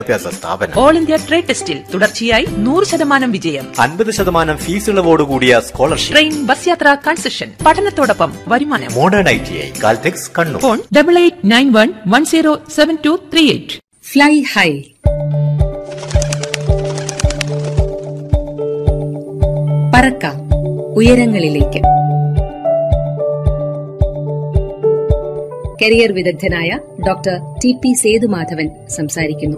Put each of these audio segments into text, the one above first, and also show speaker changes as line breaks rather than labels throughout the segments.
വിദ്യാഭ്യാസ സ്ഥാപനം
all India trade ടെസ്റ്റിൽ തുടർച്ചയായി നൂറ് ശതമാനം വിജയം
അൻപത് ശതമാനം ഫീസ് ഇളവോടുകൂടിയ സ്കോളർഷിപ്പ്
ട്രെയിൻ ബസ് യാത്ര കൺസെഷൻ പഠനത്തോടൊപ്പം വരുമാനം
modern I T I Caltex Kannur
phone double eight nine one one zero seven two three eight
fly high പറക്കാം ഉയരങ്ങളിലേക്ക് കരിയർ വിദഗ്ധനായ ഡോക്ടർ ടി പി സേതുമാധവൻ സംസാരിക്കുന്നു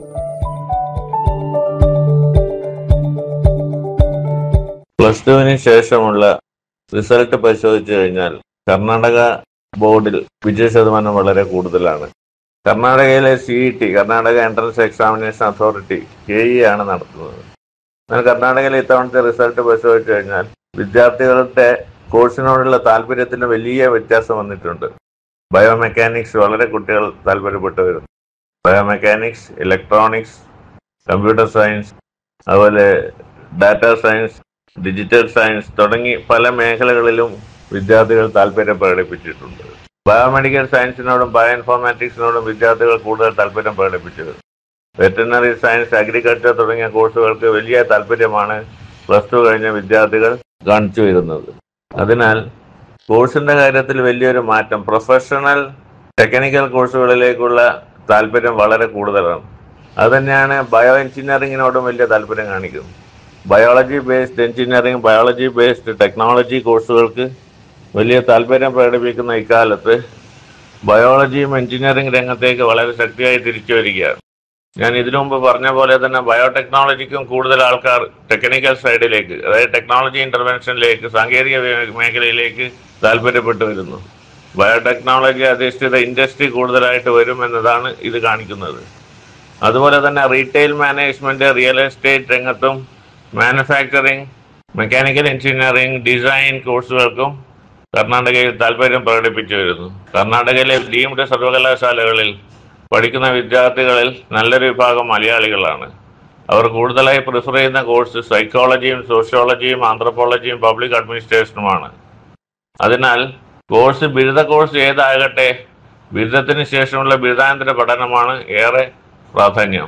പ്ലസ് ടുവിന് ശേഷമുള്ള റിസൾട്ട് പരിശോധിച്ചു കഴിഞ്ഞാൽ കർണാടക ബോർഡിൽ വിജയ ശതമാനം വളരെ കൂടുതലാണ് കർണാടകയിലെ C E T Karnataka entrance examination authority K E ആണ് നടത്തുന്നത് എന്നാൽ കർണാടകയിലെ ഇത്തവണത്തെ റിസൾട്ട് പരിശോധിച്ചു കഴിഞ്ഞാൽ വിദ്യാർത്ഥികളുടെ കോഴ്സിനോടുള്ള താല്പര്യത്തിന് വലിയ വ്യത്യാസം വന്നിട്ടുണ്ട് ബയോമെക്കാനിക്സ് വളരെ കുട്ടികൾ താല്പര്യപ്പെട്ടു വരുന്നു ബയോമെക്കാനിക്സ് ഇലക്ട്രോണിക്സ് കമ്പ്യൂട്ടർ സയൻസ് അതുപോലെ ഡാറ്റ സയൻസ് ഡിജിറ്റൽ സയൻസ് തുടങ്ങി പല മേഖലകളിലും വിദ്യാർത്ഥികൾ താല്പര്യം പ്രകടിപ്പിച്ചിട്ടുണ്ട് ബയോമെഡിക്കൽ സയൻസിനോടും ബയോ ഇൻഫോർമാറ്റിക്സിനോടും വിദ്യാർത്ഥികൾ കൂടുതൽ താല്പര്യം പ്രകടിപ്പിച്ചത് വെറ്ററിനറി സയൻസ് അഗ്രികൾച്ചർ തുടങ്ങിയ കോഴ്സുകൾക്ക് വലിയ താല്പര്യമാണ് പ്ലസ് ടു കഴിഞ്ഞ വിദ്യാർത്ഥികൾ കാണിച്ചു വരുന്നത് അതിനാൽ കോഴ്സിന്റെ കാര്യത്തിൽ വലിയൊരു മാറ്റം പ്രൊഫഷണൽ ടെക്നിക്കൽ കോഴ്സുകളിലേക്കുള്ള താല്പര്യം വളരെ കൂടുതലാണ് അതുതന്നെയാണ് ബയോ എഞ്ചിനീയറിങ്ങിനോടും വലിയ താല്പര്യം കാണിക്കുന്നത് biology based engineering biology based technology കോഴ്സുകൾക്ക് വലിയ താല്പര്യം പ്രകടിപ്പിക്കുന്ന ഇക്കാലത്ത് ബയോളജിയും എഞ്ചിനീയറിംഗ് രംഗത്തേക്ക് വളരെ ശക്തിയായി തിരിച്ചു വരികയാണ് ഞാൻ ഇതിനു മുമ്പ് പറഞ്ഞ പോലെ തന്നെ ബയോടെക്നോളജിക്കും കൂടുതൽ ആൾക്കാർ ടെക്നിക്കൽ സൈഡിലേക്ക് അതായത് ടെക്നോളജി ഇന്റർവെൻഷനിലേക്ക് സാങ്കേതിക വേ- മേഖലയിലേക്ക് താല്പര്യപ്പെട്ടു വരുന്നു ബയോടെക്നോളജി അധിഷ്ഠിത ഇൻഡസ്ട്രി കൂടുതലായിട്ട് വരും എന്നതാണ് ഇത് കാണിക്കുന്നത് അതുപോലെ തന്നെ റീറ്റെയിൽ മാനേജ്മെന്റ് റിയൽ എസ്റ്റേറ്റ് രംഗത്തും മാനുഫാക്ചറിംഗ് മെക്കാനിക്കൽ എഞ്ചിനീയറിംഗ് ഡിസൈൻ കോഴ്സുകൾക്കും കർണാടകയിൽ താല്പര്യം പ്രകടിപ്പിച്ചു വരുന്നു കർണാടകയിലെ ഡീംഡ് സർവകലാശാലകളിൽ പഠിക്കുന്ന വിദ്യാർത്ഥികളിൽ നല്ലൊരു വിഭാഗം മലയാളികളാണ് അവർ കൂടുതലായി പ്രിഫർ ചെയ്യുന്ന കോഴ്സ് സൈക്കോളജിയും സോഷ്യോളജിയും ആന്ത്രപ്പോളജിയും പബ്ലിക് അഡ്മിനിസ്ട്രേഷനുമാണ് അതിനാൽ കോഴ്സ് ബിരുദ കോഴ്സ് ഏതാകട്ടെ ബിരുദത്തിന് ശേഷമുള്ള ബിരുദാനന്തര പഠനമാണ് ഏറെ പ്രാധാന്യം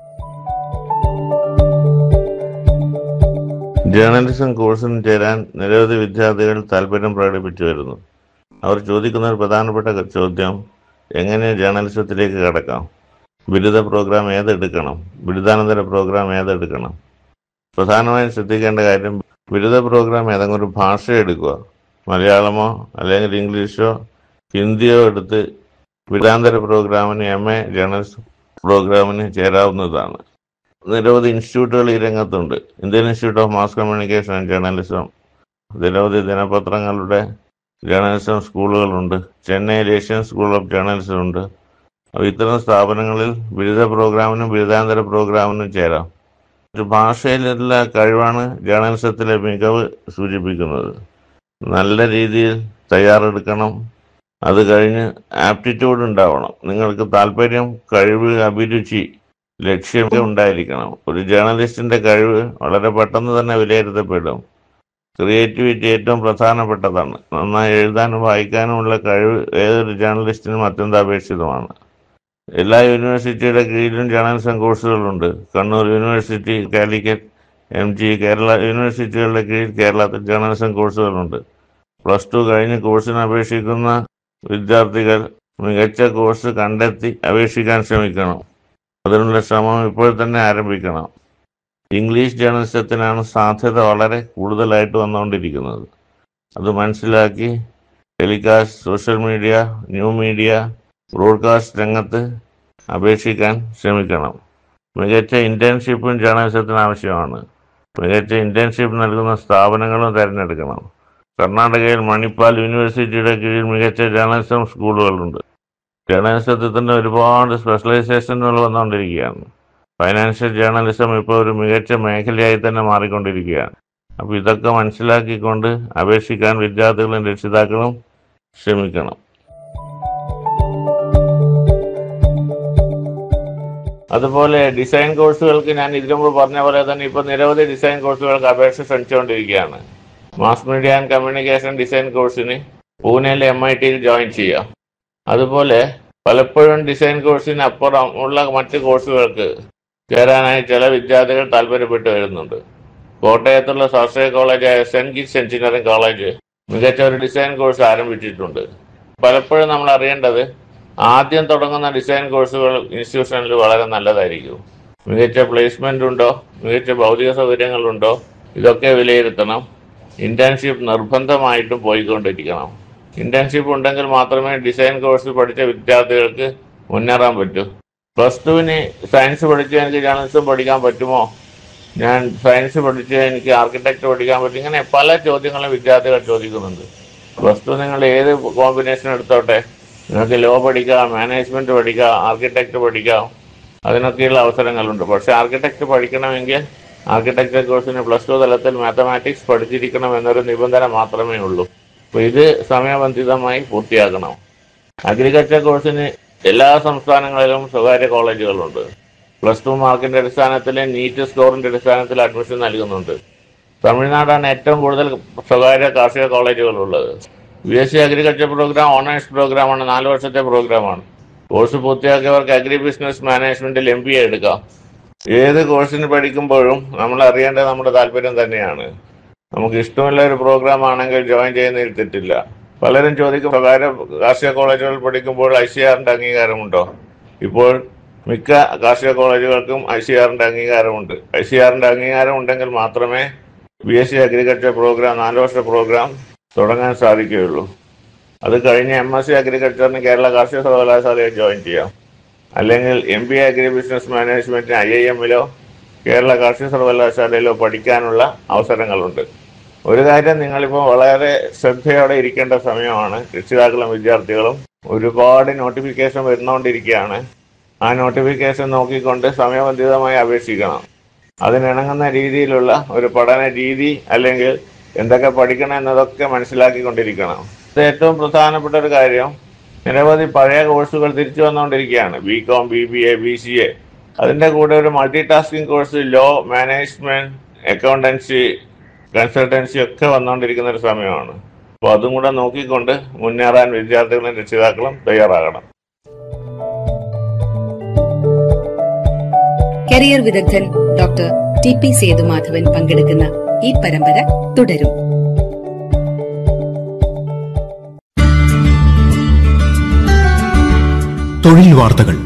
ജേർണലിസം കോഴ്സിന് ചേരാൻ നിരവധി വിദ്യാർത്ഥികൾ താല്പര്യം പ്രകടിപ്പിച്ചു വരുന്നു അവർ ചോദിക്കുന്ന ഒരു പ്രധാനപ്പെട്ട ചോദ്യം എങ്ങനെ ജേർണലിസത്തിലേക്ക് കടക്കാം ബിരുദ പ്രോഗ്രാം ഏതെടുക്കണം ബിരുദാനന്തര പ്രോഗ്രാം ഏതെടുക്കണം പ്രധാനമായും ശ്രദ്ധിക്കേണ്ട കാര്യം ബിരുദ പ്രോഗ്രാം ഏതെങ്കിലും ഒരു ഭാഷ എടുക്കുക മലയാളമോ അല്ലെങ്കിൽ ഇംഗ്ലീഷോ ഹിന്ദിയോ എടുത്ത് ബിരുദാന്തര പ്രോഗ്രാമിന് എം എ ജേർണലിസം പ്രോഗ്രാമിന് ചേരാവുന്നതാണ് നിരവധി ഇൻസ്റ്റിറ്റ്യൂട്ടുകൾ ഈ രംഗത്തുണ്ട് Indian institute of mass communication and journalism നിരവധി ദിനപത്രങ്ങളുടെ ജേർണലിസം സ്കൂളുകളുണ്ട് ചെന്നൈയിൽ ഏഷ്യൻ സ്കൂൾ ഓഫ് ജേർണലിസം ഉണ്ട് അപ്പോൾ ഇത്തരം സ്ഥാപനങ്ങളിൽ ബിരുദ പ്രോഗ്രാമിനും ബിരുദാന്തര പ്രോഗ്രാമിനും ചേരാം ഒരു ഭാഷയിലുള്ള കഴിവാണ് ജേർണലിസത്തിലെ മികവ് സൂചിപ്പിക്കുന്നത് നല്ല രീതിയിൽ തയ്യാറെടുക്കണം അത് കഴിഞ്ഞ് ആപ്റ്റിറ്റ്യൂഡ് ഉണ്ടാവണം നിങ്ങൾക്ക് താല്പര്യം കഴിവ് അഭിരുചി ലക്ഷ്യം ഉണ്ടായിരിക്കണം ഒരു ജേർണലിസ്റ്റിന്റെ കഴിവ് വളരെ പെട്ടെന്ന് തന്നെ വിലയിരുത്തപ്പെടും ക്രിയേറ്റിവിറ്റി ഏറ്റവും പ്രധാനപ്പെട്ടതാണ് നന്നായി എഴുതാനും വായിക്കാനുമുള്ള കഴിവ് ഏതൊരു ജേർണലിസ്റ്റിനും അത്യന്താപേക്ഷിതമാണ് എല്ലാ യൂണിവേഴ്സിറ്റിയുടെ കീഴിലും ജേർണലിസം കോഴ്സുകളുണ്ട് Kannur university Calicut M G Kerala യൂണിവേഴ്സിറ്റികളുടെ കീഴിൽ കേരളത്തിൽ ജേർണലിസം കോഴ്സുകളുണ്ട് പ്ലസ് ടു കഴിഞ്ഞ് കോഴ്സിന് അപേക്ഷിക്കുന്ന വിദ്യാർത്ഥികൾ മികച്ച കോഴ്സ് കണ്ടെത്തി അപേക്ഷിക്കാൻ ശ്രമിക്കണം അതിനുള്ള ശ്രമം ഇപ്പോൾ തന്നെ ആരംഭിക്കണം ഇംഗ്ലീഷ് ജേർണലിസത്തിനാണ് സാധ്യത വളരെ കൂടുതലായിട്ട് വന്നുകൊണ്ടിരിക്കുന്നത് അത് മനസ്സിലാക്കി telecast social media new media broadcast രംഗത്ത് അപേക്ഷിക്കാൻ ശ്രമിക്കണം മികച്ച ഇന്റേൺഷിപ്പും ജേർണലിസത്തിന് ആവശ്യമാണ് മികച്ച ഇന്റേൺഷിപ്പ് നൽകുന്ന സ്ഥാപനങ്ങളും തിരഞ്ഞെടുക്കണം കർണാടകയിൽ മണിപ്പാൽ യൂണിവേഴ്സിറ്റിയുടെ കീഴിൽ മികച്ച ജേർണലിസം സ്കൂളുകളുണ്ട് ജേർണലിസത്തിൽ തന്നെ ഒരുപാട് സ്പെഷ്യലൈസേഷനുകൾ വന്നുകൊണ്ടിരിക്കുകയാണ് ഫൈനാൻഷ്യൽ ജേർണലിസം ഇപ്പോൾ ഒരു മികച്ച മേഖലയായി തന്നെ മാറിക്കൊണ്ടിരിക്കുകയാണ് അപ്പോൾ ഇതൊക്കെ മനസ്സിലാക്കിക്കൊണ്ട് അപേക്ഷിക്കാൻ വിദ്യാർത്ഥികളും രക്ഷിതാക്കളും ശ്രമിക്കണം അതുപോലെ ഡിസൈൻ കോഴ്സുകൾക്ക് ഞാൻ ഇതിനു മുമ്പ് പറഞ്ഞ പോലെ തന്നെ ഇപ്പോൾ നിരവധി ഡിസൈൻ കോഴ്സുകൾക്ക് അപേക്ഷ ക്ഷണിച്ചുകൊണ്ടിരിക്കുകയാണ് mass media and communication design കോഴ്സിന് പൂനെയിലെ എം ഐ ടിയിൽ ജോയിൻ ചെയ്യാം അതുപോലെ പലപ്പോഴും ഡിസൈൻ കോഴ്സിന് അപ്പുറം ഉള്ള മറ്റ് കോഴ്സുകൾക്ക് ചേരാനായി ചില വിദ്യാർത്ഥികൾ താല്പര്യപ്പെട്ടു വരുന്നുണ്ട് കോട്ടയത്തുള്ള സ്വാശ്രയ കോളേജായ സെന്റ് കിറ്റ്സ് എഞ്ചിനീയറിംഗ് കോളേജ് മികച്ച ഒരു ഡിസൈൻ കോഴ്സ് ആരംഭിച്ചിട്ടുണ്ട് പലപ്പോഴും നമ്മൾ അറിയേണ്ടത് ആദ്യം തുടങ്ങുന്ന ഡിസൈൻ കോഴ്സുകൾ ഇൻസ്റ്റിറ്റ്യൂഷനിൽ വളരെ നല്ലതായിരിക്കും മികച്ച പ്ലേസ്മെന്റ് ഉണ്ടോ മികച്ച ഭൗതിക സൗകര്യങ്ങളുണ്ടോ ഇതൊക്കെ വിലയിരുത്തണം ഇന്റേൺഷിപ്പ് നിർബന്ധമായിട്ടും പോയിക്കൊണ്ടിരിക്കണം ഇന്റേൺഷിപ്പ് ഉണ്ടെങ്കിൽ മാത്രമേ ഡിസൈൻ കോഴ്സ് പഠിച്ച വിദ്യാർത്ഥികൾക്ക് മുന്നേറാൻ പറ്റൂ പ്ലസ് ടുവിന് സയൻസ് പഠിച്ച് എനിക്ക് ജേർണലിസം പഠിക്കാൻ പറ്റുമോ ഞാൻ സയൻസ് പഠിച്ച് എനിക്ക് ആർക്കിടെക്ട് പഠിക്കാൻ പറ്റും ഇങ്ങനെ പല ചോദ്യങ്ങളും വിദ്യാർത്ഥികൾ ചോദിക്കുന്നുണ്ട് പ്ലസ് ടു നിങ്ങൾ ഏത് കോമ്പിനേഷൻ എടുത്തോട്ടെ നിങ്ങൾക്ക് ലോ പഠിക്കാം മാനേജ്മെന്റ് പഠിക്കാം ആർക്കിടെക്ട് പഠിക്കാം അതിനൊക്കെയുള്ള അവസരങ്ങളുണ്ട് പക്ഷെ ആർക്കിടെക്ട് പഠിക്കണമെങ്കിൽ ആർക്കിടെക്ചർ കോഴ്സിന് പ്ലസ് ടു തലത്തിൽ മാത്തമാറ്റിക്സ് പഠിച്ചിരിക്കണം എന്നൊരു നിബന്ധന മാത്രമേ ഉള്ളൂ അപ്പോൾ ഇത് സമയബന്ധിതമായി പൂർത്തിയാക്കണം അഗ്രികൾച്ചർ കോഴ്സിന് എല്ലാ സംസ്ഥാനങ്ങളിലും സ്വകാര്യ കോളേജുകളുണ്ട് പ്ലസ് ടു മാർക്കിന്റെ അടിസ്ഥാനത്തിൽ നീറ്റ് സ്കോറിന്റെ അടിസ്ഥാനത്തിൽ അഡ്മിഷൻ നൽകുന്നുണ്ട് തമിഴ്നാടാണ് ഏറ്റവും കൂടുതൽ സ്വകാര്യ കാർഷിക കോളേജുകളുള്ളത് B S C agriculture program honours പ്രോഗ്രാമാണ് നാല് വർഷത്തെ പ്രോഗ്രാമാണ് കോഴ്സ് പൂർത്തിയാക്കിയവർക്ക് അഗ്രി ബിസിനസ് മാനേജ്മെന്റിൽ എം ബി എ എടുക്കാം ഏത് കോഴ്സിന് പഠിക്കുമ്പോഴും നമ്മൾ അറിയേണ്ടത് നമ്മുടെ താല്പര്യം തന്നെയാണ് നമുക്ക് ഇഷ്ടമുള്ള ഒരു പ്രോഗ്രാം ആണെങ്കിൽ ജോയിൻ ചെയ്യുന്നതിൽ തെറ്റില്ല പലരും ചോദിക്കും സ്വകാര്യ കാർഷിക കോളേജുകളിൽ പഠിക്കുമ്പോൾ ഐ സി ആറിന്റെ അംഗീകാരമുണ്ടോ ഇപ്പോൾ മിക്ക കാർഷിക കോളേജുകൾക്കും ഐ സി ആറിന്റെ അംഗീകാരമുണ്ട് ഐ സി ആറിന്റെ അംഗീകാരം ഉണ്ടെങ്കിൽ മാത്രമേ B S C agriculture program നാല് വർഷ പ്രോഗ്രാം തുടങ്ങാൻ സാധിക്കുകയുള്ളൂ അത് കഴിഞ്ഞ് എം എസ് സി അഗ്രികൾച്ചറിന് കേരള കാർഷിക സർവകലാശാലയിൽ ജോയിൻ ചെയ്യാം അല്ലെങ്കിൽ M B A agri business മാനേജ്മെന്റിന് ഐ ഐ എമ്മിലോ കേരള കാർഷിക സർവകലാശാലയിലോ പഠിക്കാനുള്ള അവസരങ്ങളുണ്ട് ഒരു കാര്യം നിങ്ങളിപ്പോൾ വളരെ ശ്രദ്ധയോടെ ഇരിക്കേണ്ട സമയമാണ് രക്ഷിതാക്കളും വിദ്യാർത്ഥികളും ഒരുപാട് നോട്ടിഫിക്കേഷൻ വരുന്നുകൊണ്ടിരിക്കുകയാണ് ആ നോട്ടിഫിക്കേഷൻ നോക്കിക്കൊണ്ട് സമയബന്ധിതമായി അപേക്ഷിക്കണം അതിനിണങ്ങുന്ന രീതിയിലുള്ള ഒരു പഠന രീതി അല്ലെങ്കിൽ എന്തൊക്കെ പഠിക്കണം എന്നതൊക്കെ മനസ്സിലാക്കിക്കൊണ്ടിരിക്കണം ഇത് ഏറ്റവും പ്രധാനപ്പെട്ട ഒരു കാര്യം നിരവധി പഴയ കോഴ്സുകൾ തിരിച്ചു വന്നുകൊണ്ടിരിക്കുകയാണ് B com B B A B C A അതിൻ്റെ കൂടെ ഒരു multi tasking course law management accountancy consultancy ഒക്കെ വന്നുകൊണ്ടിരിക്കുന്ന ഒരു സമയമാണ് അപ്പോൾ അതും കൂടെ നോക്കിക്കൊണ്ട് മുന്നേറാൻ വിദ്യാർത്ഥികളും രക്ഷിതാക്കളും തയ്യാറാകണം
കരിയർ വിദഗ്ധൻ ഡോക്ടർ ടി പി സേതുമാധവൻ പങ്കെടുക്കുന്ന ഈ പരമ്പര തുടരും
തൊഴിൽ വാർത്തകൾ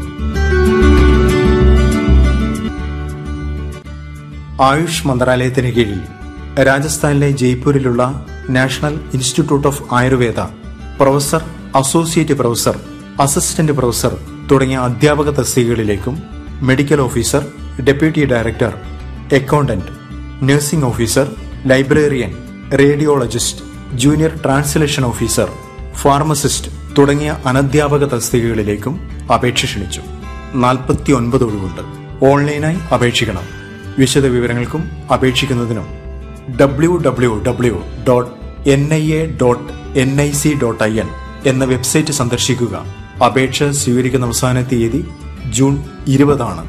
ആയുഷ് മന്ത്രാലയത്തിന് കീഴിൽ രാജസ്ഥാനിലെ ജയ്പൂരിലുള്ള national institute of Ayurveda professor associate professor assistant professor തുടങ്ങിയ അധ്യാപക തസ്തികകളിലേക്കും medical officer deputy director accountant nursing officer librarian radiologist junior translation officer pharmacist തുടങ്ങിയ അനധ്യാപക തസ്തികകളിലേക്കും അപേക്ഷ ക്ഷണിച്ചു നാൽപ്പത്തി ഒൻപത് ഒഴിവുണ്ട് ഓൺലൈനായി അപേക്ഷിക്കണം വിശദ വിവരങ്ങൾക്കും അപേക്ഷിക്കുന്നതിനും W W W dot N I A dot N I C dot I N എന്ന വെബ്സൈറ്റ് സന്ദർശിക്കുക അപേക്ഷ സ്വീകരിക്കുന്ന അവസാന തീയതി ജൂൺ ഇരുപതാണ്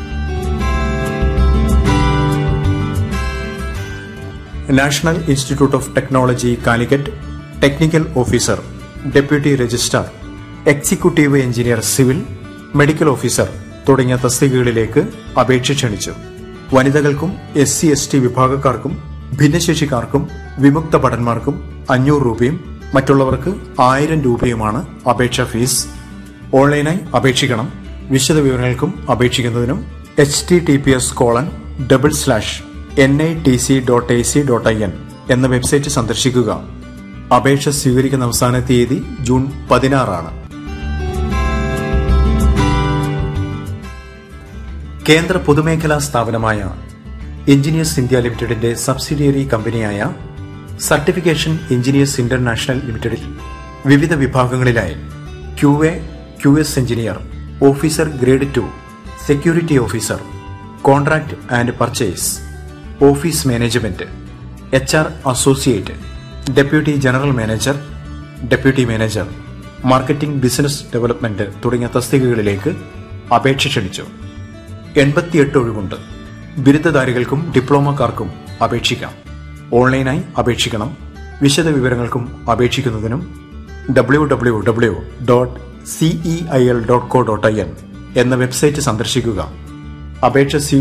national institute of technology Calicut technical officer deputy registrar executive engineer civil medical officer തുടങ്ങിയ തസ്തികകളിലേക്ക് അപേക്ഷ ക്ഷണിച്ചു വനിതകൾക്കും എസ് സി എസ് ടി വിഭാഗക്കാർക്കും ഭിന്നശേഷിക്കാർക്കും വിമുക്ത ഭടന്മാർക്കും അഞ്ഞൂറ് രൂപയും മറ്റുള്ളവർക്ക് ആയിരം രൂപയുമാണ് അപേക്ഷാ ഫീസ് ഓൺലൈനായി അപേക്ഷിക്കണം വിശദ വിവരങ്ങൾക്കും അപേക്ഷിക്കുന്നതിനും H T T P S colon double slash N I T C dot A C dot I N എന്ന വെബ്സൈറ്റ് സന്ദർശിക്കുക അപേക്ഷ സ്വീകരിക്കുന്ന അവസാന തീയതി ജൂൺ പതിനാറാണ് കേന്ദ്ര പൊതുമേഖലാ സ്ഥാപനമായ എഞ്ചിനീയേഴ്സ് ഇന്ത്യ ലിമിറ്റഡിന്റെ സബ്സിഡിയറി കമ്പനിയായ സർട്ടിഫിക്കേഷൻ എഞ്ചിനീയേഴ്സ് ഇന്റർനാഷണൽ ലിമിറ്റഡിൽ വിവിധ വിഭാഗങ്ങളിലായി Q A Q S engineer officer grade two security officer contract and purchase office management H R associate deputy general manager deputy manager marketing business development തുടങ്ങിയ തസ്തികകളിലേക്ക് അപേക്ഷ ക്ഷണിച്ചു എൺപത്തിയെട്ട് ഒഴിവുണ്ട് ബിരുദധാരികൾക്കും ഡിപ്ലോമക്കാർക്കും അപേക്ഷിക്കാം ഓൺലൈനായി അപേക്ഷിക്കണം വിശദ വിവരങ്ങൾക്കും അപേക്ഷിക്കുന്നതിനും W W W dot C E I L dot co dot I N എന്ന വെബ്സൈറ്റ് സന്ദർശിക്കുക അപേക്ഷ